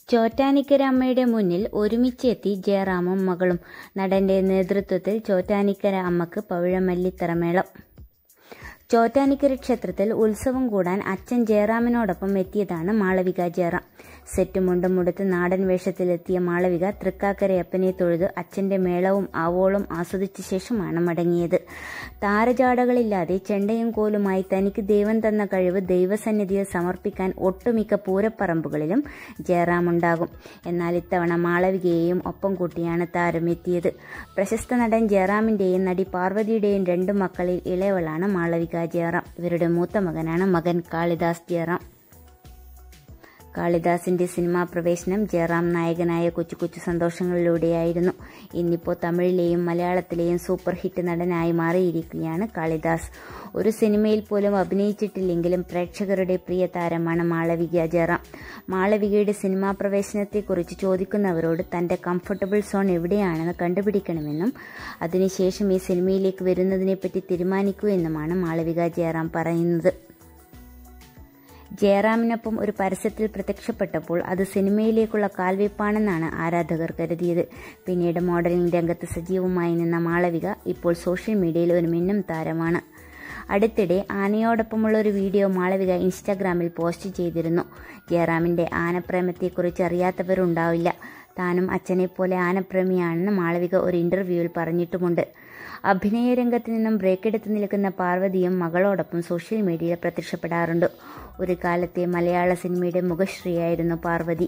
ചോറ്റാനിക്കര അമ്മയുടെ മുന്നിൽ ഒരുമിച്ചെത്തി ജയറാമും മകളും നടന്റെ നേതൃത്വത്തിൽ ചോറ്റാനിക്കര അമ്മക്ക് പവിഴമല്ലിത്തറമേളം ചോറ്റാനിക്കര ക്ഷേത്രത്തിൽ ഉത്സവം കൂടാൻ അച്ഛൻ ജയറാമിനോടൊപ്പം എത്തിയതാണ് മാളവിക ജയറാം സെറ്റും മുണ്ടും മുടുത്ത് നാടൻ വേഷത്തിലെത്തിയ മാളവിക തൃക്കാക്കരയപ്പനെ തൊഴുത് അച്ഛന്റെ മേളവും ആവോളം ആസ്വദിച്ച ശേഷമാണ് മടങ്ങിയത് താരജാടകളില്ലാതെ ചെണ്ടയും കോലുമായി തനിക്ക് ദൈവം തന്ന കഴിവ് ദൈവസന്നിധിയിൽ സമർപ്പിക്കാൻ ഒട്ടുമിക്ക പൂരപ്പറമ്പുകളിലും ജയറാം ഉണ്ടാകും എന്നാൽ ഇത്തവണ മാളവികയെയും ഒപ്പം കൂട്ടിയാണ് താരം എത്തിയത് പ്രശസ്ത നടൻ ജയറാമിന്റെയും നടി പാർവതിയുടെയും രണ്ടു മക്കളിൽ ഇളയവളാണ് മാളവിക ജയറാം ഇവരുടെ മൂത്ത മകനാണ് മകൻ കാളിദാസ് ജയറാം കാളിദാസിന്റെ സിനിമാ പ്രവേശനം ജയറാം നായകനായ കൊച്ചു കൊച്ചു സന്തോഷങ്ങളിലൂടെയായിരുന്നു ഇന്നിപ്പോൾ തമിഴിലെയും മലയാളത്തിലെയും സൂപ്പർ ഹിറ്റ് നടനായി മാറിയിരിക്കുകയാണ് കാളിദാസ് ഒരു സിനിമയിൽ പോലും അഭിനയിച്ചിട്ടില്ലെങ്കിലും പ്രേക്ഷകരുടെ പ്രിയ താരമാണ് മാളവിക ജയറാം മാളവികയുടെ സിനിമാ പ്രവേശനത്തെക്കുറിച്ച് ചോദിക്കുന്നവരോട് തന്റെ കംഫർട്ടബിൾ സോൺ എവിടെയാണെന്ന് കണ്ടുപിടിക്കണമെന്നും അതിനുശേഷം ഈ സിനിമയിലേക്ക് വരുന്നതിനെപ്പറ്റി തീരുമാനിക്കൂ എന്നുമാണ് മാളവിക ജയറാം പറയുന്നത് ജയറാമിനൊപ്പം ഒരു പരസ്യത്തിൽ പ്രത്യക്ഷപ്പെട്ടപ്പോൾ അത് സിനിമയിലേക്കുള്ള കാൽവയ്പ്പാണെന്നാണ് ആരാധകർ കരുതിയത് പിന്നീട് മോഡലിംഗ് രംഗത്ത് സജീവമായി നിന്ന മാളവിക ഇപ്പോൾ സോഷ്യൽ മീഡിയയിൽ ഒരു മിന്നും താരമാണ് അടുത്തിടെ ആനയോടൊപ്പമുള്ള ഒരു വീഡിയോ മാളവിക ഇൻസ്റ്റാഗ്രാമിൽ പോസ്റ്റ് ചെയ്തിരുന്നു ജയറാമിന്റെ ആനപ്രേമത്തെക്കുറിച്ച് അറിയാത്തവരുണ്ടാവില്ല താനും അച്ഛനെ പോലെ ആനപ്രേമിയാണെന്ന് മാളവിക ഒരു ഇന്റർവ്യൂവിൽ പറഞ്ഞിട്ടുമുണ്ട് അഭിനയ രംഗത്ത് നിന്നും ബ്രേക്ക് എടുത്ത് നിൽക്കുന്ന പാർവതിയും മകളോടൊപ്പം സോഷ്യൽ മീഡിയയിൽ പ്രത്യക്ഷപ്പെടാറുണ്ട് ഒരു കാലത്തെ മലയാള സിനിമയുടെ മുഖശ്രീയായിരുന്നു പാർവതി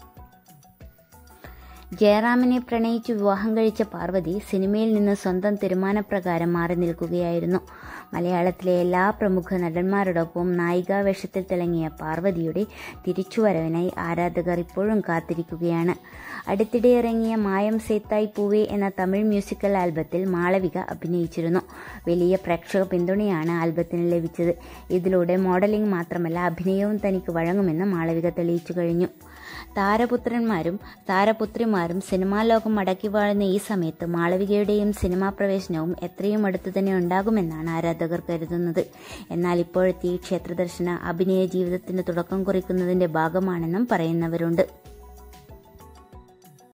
ജയറാമിനെ പ്രണയിച്ചു വിവാഹം കഴിച്ച പാർവതി സിനിമയിൽ നിന്ന് സ്വന്തം തീരുമാനപ്രകാരം മാറി നിൽക്കുകയായിരുന്നു മലയാളത്തിലെ എല്ലാ പ്രമുഖ നടന്മാരോടൊപ്പം നായികാവേഷത്തിൽ തിളങ്ങിയ പാർവതിയുടെ തിരിച്ചുവരവിനായി ആരാധകർ ഇപ്പോഴും കാത്തിരിക്കുകയാണ് അടുത്തിടെ ഇറങ്ങിയ മായം സേത്തായി പൂവേ എന്ന തമിഴ് മ്യൂസിക്കൽ ആൽബത്തിൽ മാളവിക അഭിനയിച്ചിരുന്നു വലിയ പ്രേക്ഷക പിന്തുണയാണ് ആൽബത്തിന് ലഭിച്ചത് ഇതിലൂടെ മോഡലിംഗ് മാത്രമല്ല അഭിനയവും തനിക്ക് വഴങ്ങുമെന്ന് മാളവിക തെളിയിച്ചു കഴിഞ്ഞു താരപുത്രന്മാരും താരപുത്രിമാരും സിനിമാ ലോകം അടക്കി വാഴുന്ന ഈ സമയത്ത് മാളവികയുടെയും സിനിമാ പ്രവേശനവും എത്രയും അടുത്തു തന്നെ ഉണ്ടാകുമെന്നാണ് ആരാധകർ കരുതുന്നത് എന്നാൽ ഇപ്പോഴത്തെ ഈ ക്ഷേത്രദർശന അഭിനയ ജീവിതത്തിന് തുടക്കം കുറിക്കുന്നതിന്റെ ഭാഗമാണെന്നും പറയുന്നവരുണ്ട്